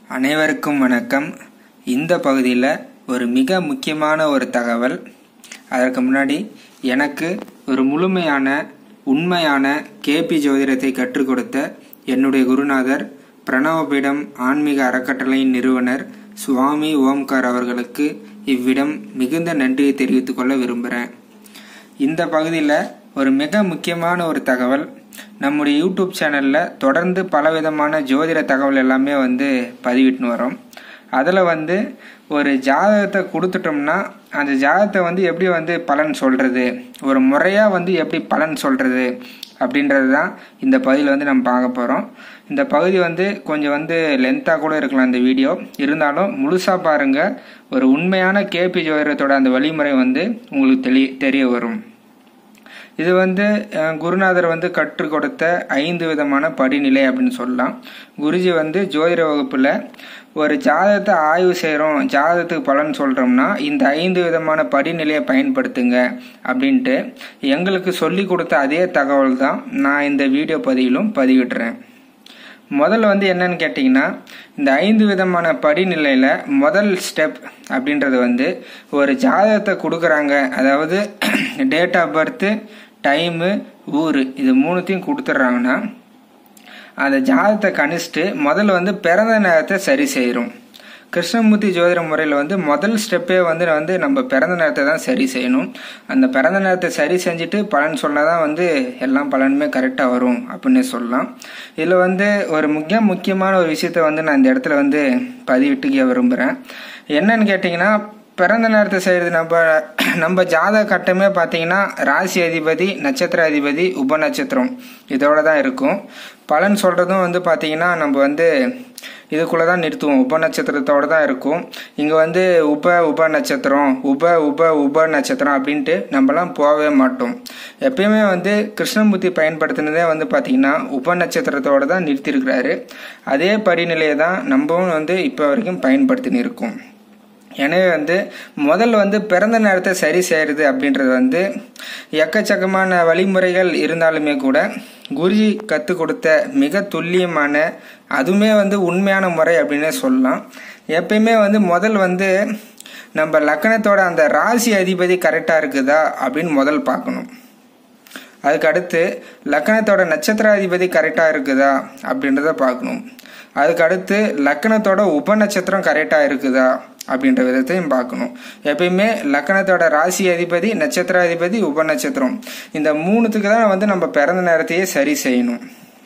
அனைவருக்கும் வணக்கம் இந்த பகுதியில் ஒரு மிக முக்கியமான ஒரு தகவல் அதற்கு முன்னாடி எனக்கு ஒரு முழுமையான உண்மையான கேபி ஜோதிடத்தை கற்றுக் கொடுத்த என்னுடைய குருநாதர் பிரணவபீடம் ஆன்மீக அறக்கட்டளையின் நிறுவனர் சுவாமி ஓம்கார் அவர்களுக்கு இவ்விடம் மிகுந்த நன்றியை தெரிவித்துக் கொள்ள விரும்புகிறேன் இந்த பகுதியில் ஒரு மிக முக்கியமான ஒரு தகவல் நம்முடைய யூடியூப் சேனலில் தொடர்ந்து பலவிதமான ஜோதிட தகவல் எல்லாமே வந்து பதிவிட்டுன்னு வரோம் அதில் வந்து ஒரு ஜாதகத்தை கொடுத்துட்டோம்னா அந்த ஜாதகத்தை வந்து எப்படி வந்து பலன் சொல்கிறது ஒரு முறையாக வந்து எப்படி பலன் சொல்கிறது அப்படின்றது தான் இந்த பகுதியில் வந்து நம்ம பார்க்க போகிறோம் இந்த பகுதி வந்து கொஞ்சம் வந்து லென்த்தாக கூட இருக்கலாம் இந்த வீடியோ இருந்தாலும் முழுசாக பாருங்கள் ஒரு உண்மையான கேபி ஜோதிடத்தோட அந்த வழிமுறை வந்து உங்களுக்கு தெளி தெரிய வரும் இது வந்து அஹ், குருநாதர் வந்து கற்றுக் கொடுத்த ஐந்து விதமான படிநிலை அப்படின்னு சொல்லலாம் குருஜி வந்து ஜோதிட வகுப்பில் ஒரு ஜாதகத்தை ஆய்வு செய்கிறோம் ஜாதகத்துக்கு பலன் சொல்கிறோம்னா இந்த ஐந்து விதமான படிநிலையை பயன்படுத்துங்க அப்படின்ட்டு எங்களுக்கு சொல்லி கொடுத்த அதே தகவல் தான் நான் இந்த வீடியோ பதிவிலும் பதிவிடுறேன் முதல்ல வந்து என்னன்னு கேட்டிங்கன்னா இந்த ஐந்து விதமான படிநிலையில் முதல் ஸ்டெப் அப்படின்றது வந்து ஒரு ஜாதகத்தை கொடுக்குறாங்க அதாவது டேட் ஆஃப் பர்த்து டைமு ஊர் இது மூணுத்தையும் கொடுத்துட்றாங்கன்னா அந்த ஜாதகத்தை கணிச்சிட்டு முதல்ல வந்து பிறந்த நேரத்தை சரி செய்கிறோம் கிருஷ்ணமூர்த்தி ஜோதிட முறையில் வந்து முதல் ஸ்டெப்பே வந்து வந்து நம்ம பிறந்த நேரத்தை தான் சரி செய்யணும் அந்த பிறந்த நேரத்தை சரி செஞ்சுட்டு பலன் சொன்னால் தான் வந்து எல்லா பலனுமே கரெக்டாக வரும் அப்படின்னு சொல்லலாம் இதில் வந்து ஒரு முக்கிய முக்கியமான ஒரு விஷயத்த வந்து நான் இந்த இடத்துல வந்து பதிவிட்டுக்க விரும்புகிறேன் என்னன்னு கேட்டிங்கன்னா பிறந்த நேரத்தை செய்கிறது நம்ம நம்ம ஜாதக கட்டமே பார்த்தீங்கன்னா ராசி அதிபதி நட்சத்திர அதிபதி உப நட்சத்திரம் இதோட தான் இருக்கும் பலன் சொல்கிறதும் வந்து பார்த்தீங்கன்னா நம்ம வந்து இதுக்குள்ளே தான் நிறுத்துவோம் உப நட்சத்திரத்தோட தான் இருக்கும் இங்கே வந்து உப உப நட்சத்திரம் உப உப உப நட்சத்திரம் அப்படின்ட்டு நம்மலாம் போகவே மாட்டோம் எப்பயுமே வந்து கிருஷ்ணமூர்த்தி பயன்படுத்தினதே வந்து பார்த்தீங்கன்னா உப நட்சத்திரத்தோட தான் நிறுத்தியிருக்கிறாரு அதே படிநிலையை தான் நம்மவும் வந்து இப்போ வரைக்கும் பயன்படுத்தின்னு இருக்கோம் எனவே வந்து முதல் வந்து பிறந்த நேரத்தை சரி செய்கிறது அப்படின்றது வந்து எக்கச்சக்கமான வழிமுறைகள் இருந்தாலுமே கூட குருஜி கற்றுக் கொடுத்த மிக துல்லியமான அதுவுமே வந்து உண்மையான முறை அப்படின்னே சொல்லலாம் எப்பயுமே வந்து முதல் வந்து நம்ம லக்கணத்தோட அந்த ராசி அதிபதி கரெக்டாக இருக்குதா அப்படின்னு முதல் பார்க்கணும் அதுக்கு அடுத்து லக்கணத்தோட நட்சத்திராதிபதி கரெக்டாக இருக்குதா அப்படின்றத பார்க்கணும் அதுக்கு அடுத்து லக்கணத்தோட உப நட்சத்திரம் கரெக்டாக இருக்குதா அப்படின்ற விதத்தையும் பார்க்கணும் எப்பயுமே லக்கணத்தோட ராசி அதிபதி நட்சத்திராதிபதி உப நட்சத்திரம் இந்த மூணுத்துக்கு தான் வந்து நம்ம பிறந்த நேரத்தையே சரி செய்யணும்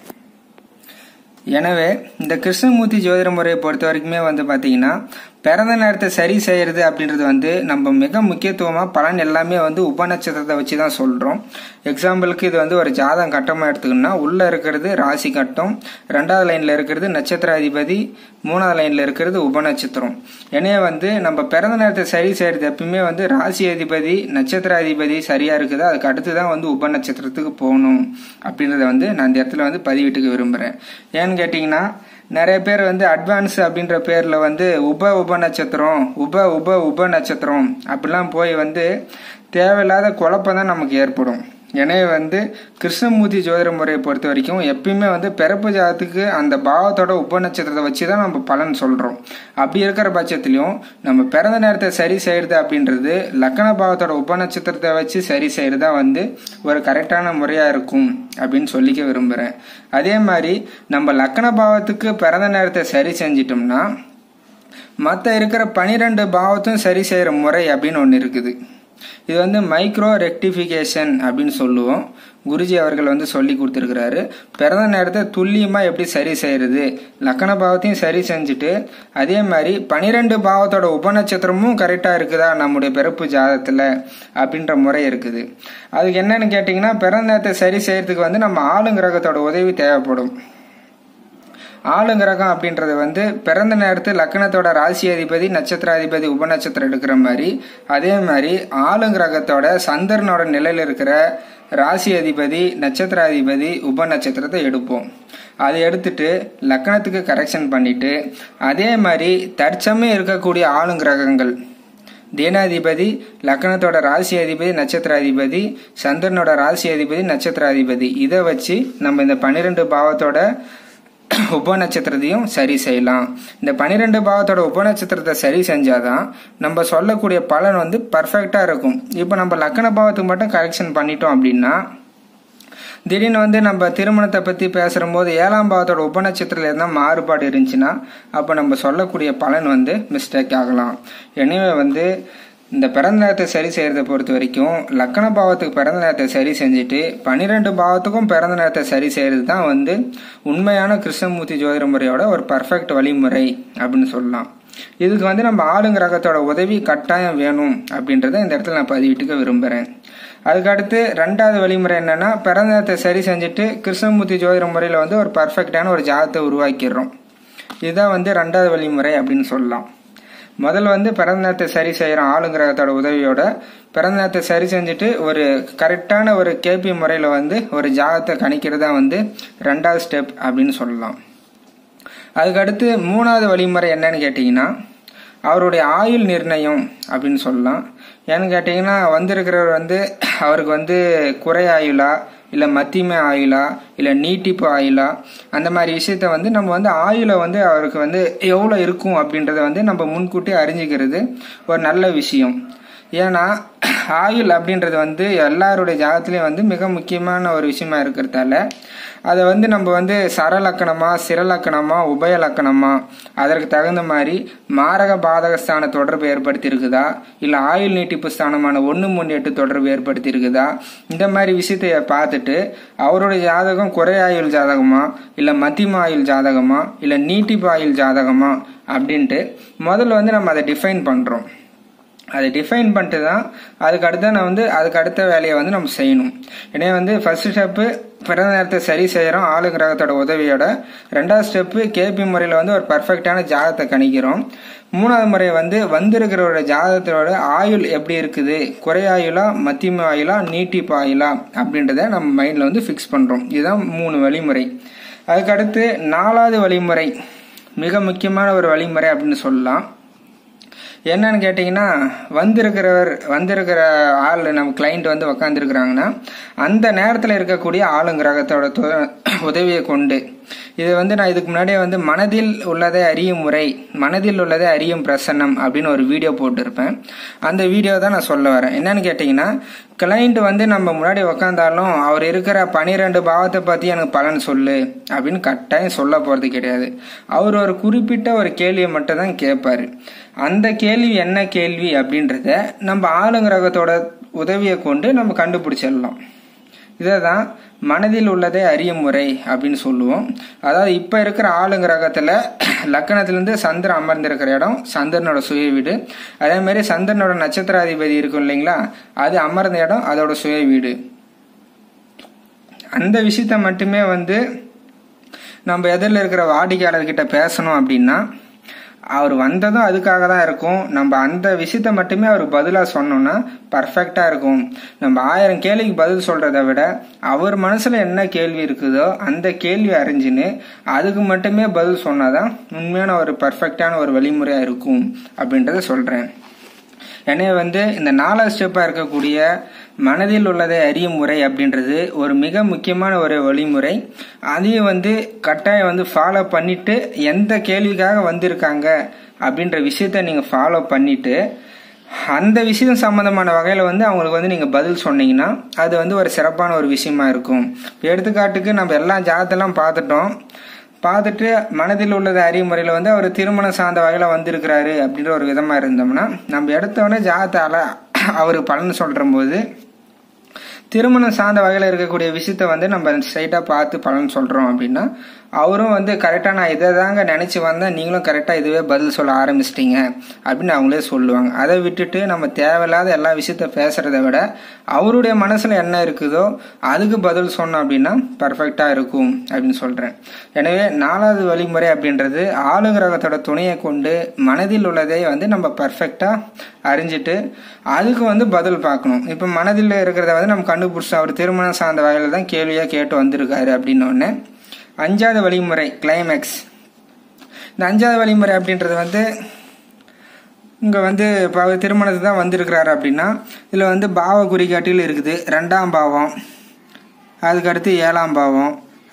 எனவே இந்த கிருஷ்ணமூர்த்தி ஜோதிட முறையை பொறுத்த வரைக்குமே வந்து பார்த்தீங்கன்னா பிறந்த நேரத்தை சரி செய்யறது அப்படின்றது வந்து நம்ம மிக முக்கியத்துவமாக பலன் எல்லாமே வந்து உப நட்சத்திரத்தை வச்சு தான் சொல்கிறோம் எக்ஸாம்பிளுக்கு இது வந்து ஒரு ஜாதகம் கட்டமாக எடுத்துக்கணும்னா உள்ளே இருக்கிறது ராசி கட்டம் ரெண்டாவது லைனில் இருக்கிறது நட்சத்திராதிபதி மூணாவது லைனில் இருக்கிறது உப நட்சத்திரம் எனவே வந்து நம்ம பிறந்த நேரத்தை சரி செய்யறது எப்பயுமே வந்து ராசி அதிபதி நட்சத்திராதிபதி சரியாக இருக்குது அதுக்கு அடுத்து தான் வந்து உப நட்சத்திரத்துக்கு போகணும் அப்படின்றத வந்து நான் இந்த இடத்துல வந்து பதிவிட்டுக்க விரும்புகிறேன் ஏன்னு கேட்டிங்கன்னா நிறைய பேர் வந்து அட்வான்ஸ் அப்படின்ற பேரில் வந்து உப உப நட்சத்திரம் உப உப உப நட்சத்திரம் அப்படிலாம் போய் வந்து தேவையில்லாத குழப்பம் தான் நமக்கு ஏற்படும் எனவே வந்து கிருஷ்ணமூர்த்தி ஜோதிட முறையை பொறுத்த வரைக்கும் எப்பயுமே வந்து பிறப்பு ஜாதத்துக்கு அந்த பாவத்தோட உப நட்சத்திரத்தை வச்சு தான் நம்ம பலன் சொல்கிறோம் அப்படி இருக்கிற பட்சத்துலையும் நம்ம பிறந்த நேரத்தை சரி செய்கிறது அப்படின்றது லக்கண பாவத்தோட உப நட்சத்திரத்தை வச்சு சரி செய்கிறதா வந்து ஒரு கரெக்டான முறையாக இருக்கும் அப்படின்னு சொல்லிக்க விரும்புகிறேன் அதே மாதிரி நம்ம லக்கண பாவத்துக்கு பிறந்த நேரத்தை சரி செஞ்சிட்டோம்னா மற்ற இருக்கிற பனிரெண்டு பாவத்தையும் சரி செய்கிற முறை அப்படின்னு ஒன்று இருக்குது இது வந்து மைக்ரோ ரெக்டிஃபிகேஷன் அப்படின்னு சொல்லுவோம் குருஜி அவர்கள் வந்து சொல்லி கொடுத்துருக்கிறாரு பிறந்த நேரத்தை துல்லியமாக எப்படி சரி செய்கிறது லக்கண பாவத்தையும் சரி செஞ்சுட்டு அதே மாதிரி பனிரெண்டு பாவத்தோட உபநட்சத்திரமும் கரெக்டாக இருக்குதா நம்முடைய பிறப்பு ஜாதத்தில் அப்படின்ற முறை இருக்குது அதுக்கு என்னன்னு கேட்டிங்கன்னா பிறந்த நேரத்தை சரி செய்யறதுக்கு வந்து நம்ம ஆளுங்கிரகத்தோட உதவி தேவைப்படும் ஆளுங்கிரகம் அப்படின்றது வந்து பிறந்த நேரத்தில் லக்கணத்தோட ராசி அதிபதி நட்சத்திராதிபதி உபநட்சத்திரம் எடுக்கிற மாதிரி அதே மாதிரி ஆளுங்கிரகத்தோட சந்திரனோட நிலையில் இருக்கிற ராசி அதிபதி நட்சத்திராதிபதி உப நட்சத்திரத்தை எடுப்போம் அதை எடுத்துட்டு லக்கணத்துக்கு கரெக்ஷன் பண்ணிட்டு அதே மாதிரி தற்சமயம் இருக்கக்கூடிய ஆளுங்கிரகங்கள் தேனாதிபதி லக்கணத்தோட ராசி அதிபதி நட்சத்திராதிபதி சந்திரனோட ராசி அதிபதி நட்சத்திராதிபதி இதை வச்சு நம்ம இந்த பன்னிரெண்டு பாவத்தோட உப நட்சத்திரத்தையும் சரி செய்யலாம் இந்த பன்னிரெண்டு பாவத்தோட உப நட்சத்திரத்தை சரி செஞ்சாதான் நம்ம சொல்லக்கூடிய பலன் வந்து பர்ஃபெக்டாக இருக்கும் இப்போ நம்ம லக்கண பாவத்துக்கு மட்டும் கரெக்ஷன் பண்ணிட்டோம் அப்படின்னா திடீர்னு வந்து நம்ம திருமணத்தை பற்றி பேசுகிறம்போது ஏழாம் பாவத்தோட உபநட்சத்திரத்தில் இருந்தால் மாறுபாடு இருந்துச்சுன்னா அப்போ நம்ம சொல்லக்கூடிய பலன் வந்து மிஸ்டேக் ஆகலாம் எனவே வந்து இந்த பிறந்த நேரத்தை சரி செய்கிறத பொறுத்த வரைக்கும் லக்கண பாவத்துக்கு பிறந்த நேரத்தை சரி செஞ்சுட்டு பன்னிரெண்டு பாவத்துக்கும் பிறந்த நேரத்தை சரி செய்கிறது தான் வந்து உண்மையான கிருஷ்ணமூர்த்தி ஜோதிட முறையோட ஒரு பர்ஃபெக்ட் வழிமுறை அப்படின்னு சொல்லலாம் இதுக்கு வந்து நம்ம ஆளுங்கிரகத்தோட உதவி கட்டாயம் வேணும் அப்படின்றத இந்த இடத்துல நான் பதிவிட்டுக்க விரும்புகிறேன் அதுக்கடுத்து ரெண்டாவது வழிமுறை என்னன்னா பிறந்த நேரத்தை சரி செஞ்சுட்டு கிருஷ்ணமூர்த்தி ஜோதிட முறையில் வந்து ஒரு பர்ஃபெக்டான ஒரு ஜாதத்தை உருவாக்கிடுறோம் இதுதான் வந்து ரெண்டாவது வழிமுறை அப்படின்னு சொல்லலாம் முதல்ல வந்து பிறந்த நேரத்தை சரி செய்கிறோம் ஆளுங்கிரகத்தோட உதவியோட பிறந்த நேரத்தை சரி செஞ்சுட்டு ஒரு கரெக்டான ஒரு கேபி முறையில் வந்து ஒரு ஜாதத்தை கணிக்கிறது தான் வந்து ரெண்டாவது ஸ்டெப் அப்படின்னு சொல்லலாம் அதுக்கடுத்து மூணாவது வழிமுறை என்னன்னு கேட்டிங்கன்னா அவருடைய ஆயுள் நிர்ணயம் அப்படின்னு சொல்லலாம் ஏன்னு கேட்டிங்கன்னா வந்திருக்கிறவர் வந்து அவருக்கு வந்து குறை ஆயுளா இல்லை மத்தியமே ஆயுளா இல்லை நீட்டிப்பு ஆயுளா அந்த மாதிரி விஷயத்த வந்து நம்ம வந்து ஆயுளை வந்து அவருக்கு வந்து எவ்வளோ இருக்கும் அப்படின்றத வந்து நம்ம முன்கூட்டி அறிஞ்சிக்கிறது ஒரு நல்ல விஷயம் ஏன்னா ஆயுள் அப்படின்றது வந்து எல்லாருடைய ஜாதத்துலேயும் வந்து மிக முக்கியமான ஒரு விஷயமா இருக்கிறதால அதை வந்து நம்ம வந்து சரலக்கணமா சிரலக்கணமா உபயலக்கணமா அதற்கு தகுந்த மாதிரி மாரக பாதக ஸ்தான தொடர்பு ஏற்படுத்தி இருக்குதா இல்லை ஆயுள் நீட்டிப்பு ஸ்தானமான ஒன்று மூணு எட்டு தொடர்பு ஏற்படுத்தி இருக்குதா இந்த மாதிரி விஷயத்தைய பார்த்துட்டு அவருடைய ஜாதகம் குறை ஆயுள் ஜாதகமா இல்லை மத்தியம ஆயுள் ஜாதகமா இல்லை நீட்டிப்பு ஆயுள் ஜாதகமா அப்படின்ட்டு முதல்ல வந்து நம்ம அதை டிஃபைன் பண்ணுறோம் அதை டிஃபைன் பண்ணிட்டு தான் அதுக்கு அடுத்த நான் வந்து அதுக்கு அடுத்த வேலையை வந்து நம்ம செய்யணும் எனவே வந்து ஃபர்ஸ்ட் ஸ்டெப்பு பிறந்த நேரத்தை சரி செய்கிறோம் ஆளு கிரகத்தோட உதவியோட ரெண்டாவது ஸ்டெப்பு கேபி முறையில் வந்து ஒரு பர்ஃபெக்டான ஜாதகத்தை கணிக்கிறோம் மூணாவது முறை வந்து வந்திருக்கிறவரோட ஜாதகத்தோட ஆயுள் எப்படி இருக்குது குறையாயுளா மத்தியம ஆயுளா நீட்டிப்பு ஆயுளா அப்படின்றத நம்ம மைண்டில் வந்து ஃபிக்ஸ் பண்ணுறோம் இதுதான் மூணு வழிமுறை அதுக்கடுத்து நாலாவது வழிமுறை மிக முக்கியமான ஒரு வழிமுறை அப்படின்னு சொல்லலாம் என்னன்னு கேட்டிங்கன்னா வந்திருக்கிறவர் வந்திருக்கிற ஆள் நம்ம கிளைண்ட் வந்து உக்காந்துருக்குறாங்கன்னா அந்த நேரத்தில் இருக்கக்கூடிய ஆளுங்கிரகத்தோட உதவியை கொண்டு இது வந்து நான் இதுக்கு முன்னாடியே வந்து மனதில் உள்ளதை அறியும் முறை மனதில் உள்ளதை அறியும் பிரசன்னம் அப்படின்னு ஒரு வீடியோ போட்டிருப்பேன் அந்த வீடியோ தான் நான் சொல்ல வரேன் என்னன்னு கேட்டிங்கன்னா கிளைண்ட் வந்து நம்ம முன்னாடி உக்காந்தாலும் அவர் இருக்கிற பனிரெண்டு பாவத்தை பற்றி எனக்கு பலன் சொல்லு அப்படின்னு கட்டாயம் சொல்ல போகிறது கிடையாது அவர் ஒரு குறிப்பிட்ட ஒரு கேள்வியை மட்டும் தான் கேட்பாரு அந்த கேள்வி என்ன கேள்வி அப்படின்றத நம்ம ஆளுங்கிரகத்தோட உதவியை கொண்டு நம்ம கண்டுபிடிச்சிடலாம் இதை தான் மனதில் உள்ளதே அறியும் முறை அப்படின்னு சொல்லுவோம் அதாவது இப்போ இருக்கிற ஆளுங்கிரகத்தில் லக்கணத்திலேருந்து சந்திரன் அமர்ந்திருக்கிற இடம் சந்திரனோட சுய வீடு அதே மாதிரி சந்திரனோட நட்சத்திராதிபதி இருக்கும் இல்லைங்களா அது அமர்ந்த இடம் அதோட சுய வீடு அந்த விஷயத்த மட்டுமே வந்து நம்ம எதிரில் இருக்கிற வாடிக்கையாளர்கிட்ட பேசணும் அப்படின்னா அவர் வந்ததும் அதுக்காக தான் இருக்கும் நம்ம அந்த விஷயத்த மட்டுமே அவருக்கு பதிலாக சொன்னோம்னா பர்ஃபெக்டாக இருக்கும் நம்ம ஆயிரம் கேள்விக்கு பதில் சொல்கிறத விட அவர் மனசில் என்ன கேள்வி இருக்குதோ அந்த கேள்வி அறிஞ்சுன்னு அதுக்கு மட்டுமே பதில் சொன்னாதான் உண்மையான ஒரு பர்ஃபெக்டான ஒரு வழிமுறையாக இருக்கும் அப்படின்றத சொல்கிறேன் எனவே வந்து இந்த நாலாவது ஸ்டெப்பாக இருக்கக்கூடிய மனதில் உள்ளதை அறியும் முறை அப்படின்றது ஒரு மிக முக்கியமான ஒரு வழிமுறை அதையும் வந்து கட்டாயம் வந்து ஃபாலோ பண்ணிட்டு எந்த கேள்விக்காக வந்திருக்காங்க அப்படின்ற விஷயத்த நீங்கள் ஃபாலோ பண்ணிட்டு அந்த விஷயம் சம்மந்தமான வகையில் வந்து அவங்களுக்கு வந்து நீங்கள் பதில் சொன்னீங்கன்னா அது வந்து ஒரு சிறப்பான ஒரு விஷயமா இருக்கும் இப்போ எடுத்துக்காட்டுக்கு நம்ம எல்லா ஜாதத்தெல்லாம் பார்த்துட்டோம் பார்த்துட்டு மனதில் உள்ளது அறிமுறையில் வந்து அவர் திருமணம் சார்ந்த வகையில் வந்திருக்கிறாரு அப்படின்ற ஒரு விதமாக இருந்தோம்னா நம்ம எடுத்தவொடனே ஜாதத்தால் அவருக்கு பலன் சொல்கிற போது திருமணம் சார்ந்த வகையில் இருக்கக்கூடிய விஷயத்த வந்து நம்ம ஸ்ட்ரைட்டாக பார்த்து பலன் சொல்கிறோம் அப்படின்னா அவரும் வந்து கரெக்டாக நான் இதை தாங்க நினச்சி வந்தேன் நீங்களும் கரெக்டாக இதுவே பதில் சொல்ல ஆரம்பிச்சிட்டீங்க அப்படின்னு அவங்களே சொல்லுவாங்க அதை விட்டுட்டு நம்ம தேவையில்லாத எல்லா விஷயத்த பேசுகிறத விட அவருடைய மனசில் என்ன இருக்குதோ அதுக்கு பதில் சொன்னோம் அப்படின்னா பர்ஃபெக்டாக இருக்கும் அப்படின்னு சொல்கிறேன் எனவே நாலாவது வழிமுறை அப்படின்றது ஆளுகிரகத்தோட துணையை கொண்டு மனதில் உள்ளதை வந்து நம்ம பர்ஃபெக்டாக அறிஞ்சிட்டு அதுக்கு வந்து பதில் பார்க்கணும் இப்போ மனதில் இருக்கிறத வந்து நம்ம கண்டுபிடிச்சோம் அவர் திருமணம் சார்ந்த வகையில் தான் கேள்வியாக கேட்டு வந்திருக்காரு அப்படின்னோடனே அஞ்சாவது வழிமுறை கிளைமேக்ஸ் இந்த அஞ்சாவது வழிமுறை அப்படின்றது வந்து இங்கே வந்து இப்போ அவர் திருமணத்துக்கு தான் வந்திருக்கிறாரு அப்படின்னா இதில் வந்து பாவ குறிகாட்டில் இருக்குது ரெண்டாம் பாவம் அதுக்கடுத்து ஏழாம் பாவம்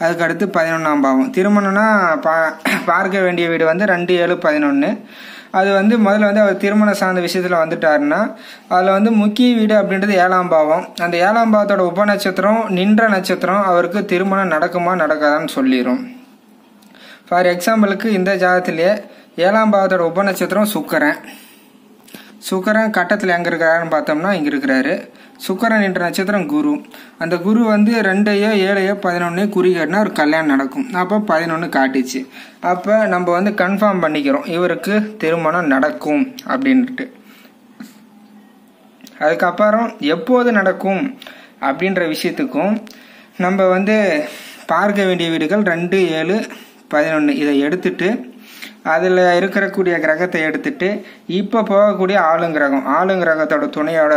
அதுக்கு அடுத்து பதினொன்றாம் பாவம் திருமணம்னா பா பார்க்க வேண்டிய வீடு வந்து ரெண்டு ஏழு பதினொன்று அது வந்து முதல்ல வந்து அவர் திருமணம் சார்ந்த விஷயத்தில் வந்துட்டாருன்னா அதில் வந்து முக்கிய வீடு அப்படின்றது ஏழாம் பாவம் அந்த ஏழாம் பாவத்தோட உப நட்சத்திரம் நின்ற நட்சத்திரம் அவருக்கு திருமணம் நடக்குமா நடக்காதான்னு சொல்லிடும் ஃபார் எக்ஸாம்பிளுக்கு இந்த ஜாதத்திலேயே ஏழாம் பாவத்தோட உப நட்சத்திரம் சுக்கரன் சுக்கரன் கட்டத்தில் எங்கே இருக்கிறாருன்னு பார்த்தோம்னா இங்கே இருக்கிறாரு சுக்கரன் என்ற நட்சத்திரம் குரு அந்த குரு வந்து ரெண்டையோ ஏழையோ பதினொன்னே குறிகட்டினா ஒரு கல்யாணம் நடக்கும் அப்போ பதினொன்று காட்டுச்சு அப்போ நம்ம வந்து கன்ஃபார்ம் பண்ணிக்கிறோம் இவருக்கு திருமணம் நடக்கும் அப்படின்ட்டு அதுக்கப்புறம் எப்போது நடக்கும் அப்படின்ற விஷயத்துக்கும் நம்ம வந்து பார்க்க வேண்டிய வீடுகள் ரெண்டு ஏழு பதினொன்று இதை எடுத்துட்டு அதில் இருக்கக்கூடிய கிரகத்தை எடுத்துட்டு இப்போ போகக்கூடிய ஆளுங்கிரகம் ஆளுங்கிரகத்தோட துணையோட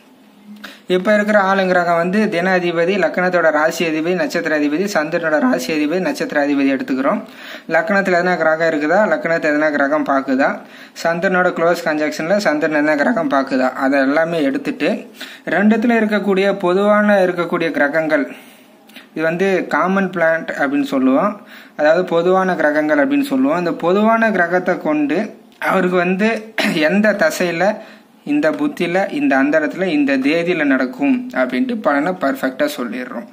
இப்போ இருக்கிற ஆளுங்கிரகம் வந்து தின அதிபதி லக்கணத்தோட ராசி அதிபதி நட்சத்திர அதிபதி சந்திரனோட ராசி அதிபதி நட்சத்திர அதிபதி எடுத்துக்கிறோம் லக்கணத்தில் எதனா கிரகம் இருக்குதா லக்கணத்தை எதனா கிரகம் பார்க்குதா சந்திரனோட க்ளோஸ் கன்ஜெக்ஷனில் சந்திரன் எதனா கிரகம் பார்க்குதா அதை எல்லாமே எடுத்துட்டு ரெண்டுத்தில் இருக்கக்கூடிய பொதுவான இருக்கக்கூடிய கிரகங்கள் இது வந்து காமன் பிளான்ட் அப்படின்னு சொல்லுவோம் அதாவது பொதுவான கிரகங்கள் அப்படின்னு சொல்லுவோம் இந்த பொதுவான கிரகத்தை கொண்டு அவருக்கு வந்து எந்த தசையில் இந்த புத்தியில் இந்த அந்தரத்தில் இந்த தேதியில் நடக்கும் அப்படின்ட்டு பலனை பர்ஃபெக்டாக சொல்லிடுறோம்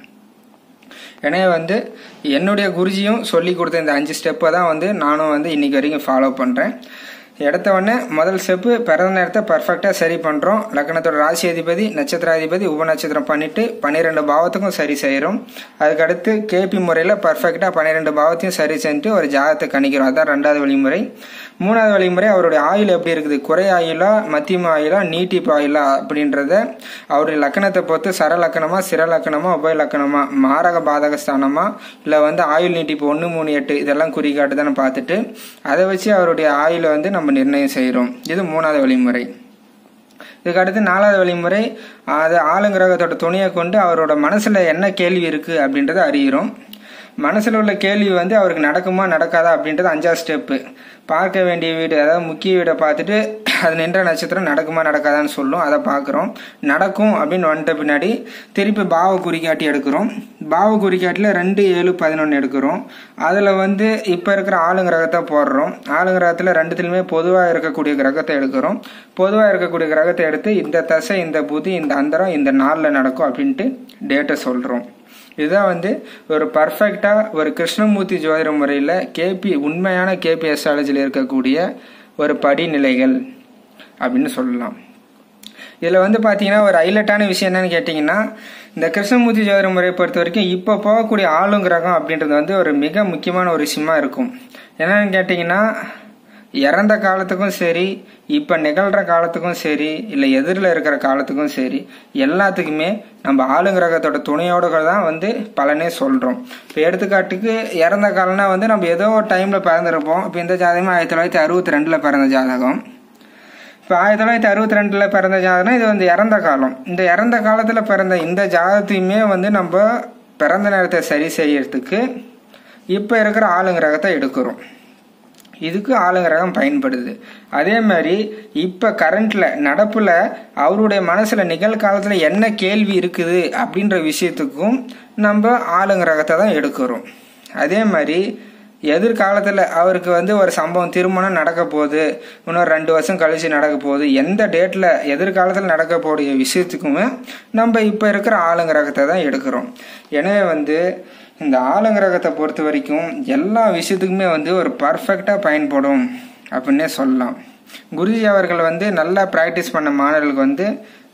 எனவே வந்து என்னுடைய குருஜியும் சொல்லி கொடுத்த இந்த அஞ்சு ஸ்டெப்பை தான் வந்து நானும் வந்து இன்னைக்கு வரைக்கும் ஃபாலோ பண்ணுறேன் எடுத்த உடனே முதல் ஸ்டெப்பு பிறந்த நேரத்தை பர்ஃபெக்டாக சரி பண்ணுறோம் லக்னத்தோட ராசி அதிபதி நட்சத்திராதிபதி உப நட்சத்திரம் பண்ணிட்டு பன்னிரெண்டு பாவத்துக்கும் சரி செய்கிறோம் அதுக்கடுத்து கேபி முறையில் பர்ஃபெக்டாக பன்னிரெண்டு பாவத்தையும் சரி செஞ்சுட்டு ஒரு ஜாதத்தை கணிக்கிறோம் அதுதான் ரெண்டாவது வழிமுறை மூணாவது வழிமுறை அவருடைய ஆயுள் எப்படி இருக்குது குறை ஆயுளா மத்தியம ஆயுளா நீட்டிப்பு ஆயுளா அப்படின்றத அவருடைய லக்கணத்தை பொறுத்து சர லக்கணமா சிற லக்கணமா உபய லக்கணமா மாரக பாதக ஸ்தானமா இல்லை வந்து ஆயுள் நீட்டிப்பு ஒன்று மூணு எட்டு இதெல்லாம் குறிகாட்டுதான்னு பார்த்துட்டு அதை வச்சு அவருடைய ஆயுளை வந்து நம்ம நிர்ணயம் செய்கிறோம் இது மூணாவது வழிமுறை இதுக்கு அடுத்து நாலாவது வழிமுறை அது ஆளுங்கிரகத்தோட துணையை கொண்டு அவரோட மனசில் என்ன கேள்வி இருக்குது அப்படின்றத அறிகிறோம் மனசில் உள்ள கேள்வி வந்து அவருக்கு நடக்குமா நடக்காதா அப்படின்றது அஞ்சாவது ஸ்டெப்பு பார்க்க வேண்டிய வீடு அதாவது முக்கிய வீடை பார்த்துட்டு அது நின்ற நட்சத்திரம் நடக்குமா நடக்காதான்னு சொல்லும் அதை பார்க்குறோம் நடக்கும் அப்படின்னு வந்துட்ட பின்னாடி திருப்பி பாவ குறிக்காட்டி எடுக்கிறோம் பாவ குறிக்காட்டில் ரெண்டு ஏழு பதினொன்று எடுக்கிறோம் அதில் வந்து இப்போ இருக்கிற ஆளுங்கிரகத்தை போடுறோம் ஆளுங்கிரகத்தில் ரெண்டுத்துலையுமே பொதுவாக இருக்கக்கூடிய கிரகத்தை எடுக்கிறோம் பொதுவாக இருக்கக்கூடிய கிரகத்தை எடுத்து இந்த தசை இந்த புதி இந்த அந்தரம் இந்த நாளில் நடக்கும் அப்படின்ட்டு டேட்டை சொல்கிறோம் இதுதான் வந்து ஒரு பர்ஃபெக்டாக ஒரு கிருஷ்ணமூர்த்தி ஜோதிட முறையில் கேபி உண்மையான கேபி அஸ்ட்ராலஜியில் இருக்கக்கூடிய ஒரு படிநிலைகள் அப்படின்னு சொல்லலாம் இதில் வந்து பார்த்தீங்கன்னா ஒரு ஹைலைட்டான விஷயம் என்னன்னு கேட்டிங்கன்னா இந்த கிருஷ்ணமூர்த்தி ஜோதிட முறையை பொறுத்த வரைக்கும் இப்போ போகக்கூடிய ஆளுங்கிரகம் அப்படின்றது வந்து ஒரு மிக முக்கியமான ஒரு விஷயமா இருக்கும் என்னன்னு கேட்டிங்கன்னா இறந்த காலத்துக்கும் சரி இப்போ நிகழ்கிற காலத்துக்கும் சரி இல்லை எதிரில் இருக்கிற காலத்துக்கும் சரி எல்லாத்துக்குமே நம்ம ஆளுங்கிரகத்தோட துணையோடு தான் வந்து பலனே சொல்கிறோம் இப்போ எடுத்துக்காட்டுக்கு இறந்த காலம்னா வந்து நம்ம ஏதோ ஒரு டைமில் பிறந்திருப்போம் இப்போ இந்த ஜாதகமே ஆயிரத்தி தொள்ளாயிரத்தி அறுபத்தி ரெண்டில் பிறந்த ஜாதகம் இப்போ ஆயிரத்தி தொள்ளாயிரத்தி அறுபத்தி ரெண்டில் பிறந்த ஜாதகம் இது வந்து இறந்த காலம் இந்த இறந்த காலத்தில் பிறந்த இந்த ஜாதகத்தையுமே வந்து நம்ம பிறந்த நேரத்தை சரி செய்யறதுக்கு இப்போ இருக்கிற ஆளுங்கிரகத்தை எடுக்கிறோம் இதுக்கு ஆளுங்கிரகம் பயன்படுது அதே மாதிரி இப்போ கரண்ட்ல நடப்பில் அவருடைய மனசில் நிகழ்காலத்தில் என்ன கேள்வி இருக்குது அப்படின்ற விஷயத்துக்கும் நம்ம ஆளுங்கிரகத்தை தான் எடுக்கிறோம் அதே மாதிரி எதிர்காலத்தில் அவருக்கு வந்து ஒரு சம்பவம் திருமணம் நடக்க போகுது இன்னொரு ரெண்டு வருஷம் கழிச்சு நடக்க போகுது எந்த டேட்டில் எதிர்காலத்தில் நடக்க போகிற விஷயத்துக்குமே நம்ம இப்போ இருக்கிற ஆளுங்கிரகத்தை தான் எடுக்கிறோம் எனவே வந்து இந்த ஆளுங்கிரகத்தை பொறுத்த வரைக்கும் எல்லா விஷயத்துக்குமே வந்து ஒரு பர்ஃபெக்டாக பயன்படும் அப்படின்னே சொல்லலாம் குருஜி அவர்கள் வந்து நல்லா ப்ராக்டிஸ் பண்ண மாணவர்களுக்கு வந்து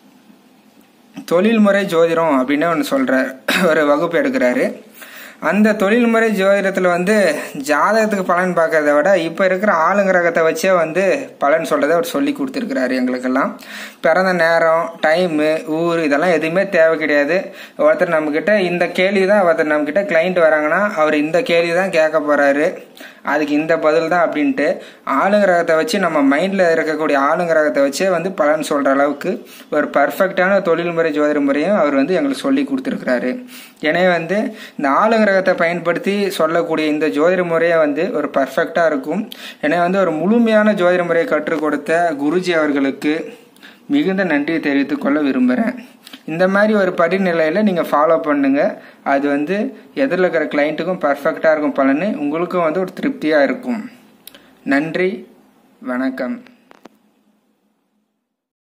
தொழில்முறை ஜோதிடம் அப்படின்னு ஒன்று சொல்கிறார் ஒரு வகுப்பு எடுக்கிறாரு அந்த தொழில்முறை ஜோதிடத்தில் வந்து ஜாதகத்துக்கு பலன் பார்க்கறத விட இப்போ இருக்கிற ஆளுங்கிரகத்தை வச்சே வந்து பலன் சொல்கிறத அவர் சொல்லி கொடுத்துருக்கிறாரு எங்களுக்கெல்லாம் பிறந்த நேரம் டைமு ஊர் இதெல்லாம் எதுவுமே தேவை கிடையாது ஒருத்தர் நம்மக்கிட்ட இந்த கேள்வி தான் ஒருத்தர் நம்மக்கிட்ட கிளைண்ட் வராங்கன்னா அவர் இந்த கேள்வி தான் கேட்க போகிறாரு அதுக்கு இந்த பதில் தான் அப்படின்ட்டு ஆளுங்கிரகத்தை வச்சு நம்ம மைண்டில் இருக்கக்கூடிய ஆளுங்கிரகத்தை வச்சே வந்து பலன் சொல்கிற அளவுக்கு ஒரு பர்ஃபெக்டான தொழில்முறை ஜோதிட முறையும் அவர் வந்து எங்களுக்கு சொல்லி கொடுத்துருக்கிறாரு எனவே வந்து இந்த ஆளுங்கிரகத்தை பயன்படுத்தி சொல்லக்கூடிய இந்த ஜோதிட முறையை வந்து ஒரு பர்ஃபெக்டாக இருக்கும் எனவே வந்து ஒரு முழுமையான ஜோதிட முறையை கற்றுக் கொடுத்த குருஜி அவர்களுக்கு மிகுந்த நன்றியை தெரிவித்துக் கொள்ள விரும்புகிறேன் இந்த மாதிரி ஒரு படிநிலையில் நீங்கள் ஃபாலோ பண்ணுங்கள் அது வந்து எதிரில் இருக்கிற கிளைண்ட்டுக்கும் பர்ஃபெக்டாக இருக்கும் பலனு உங்களுக்கும் வந்து ஒரு திருப்தியாக இருக்கும் நன்றி வணக்கம்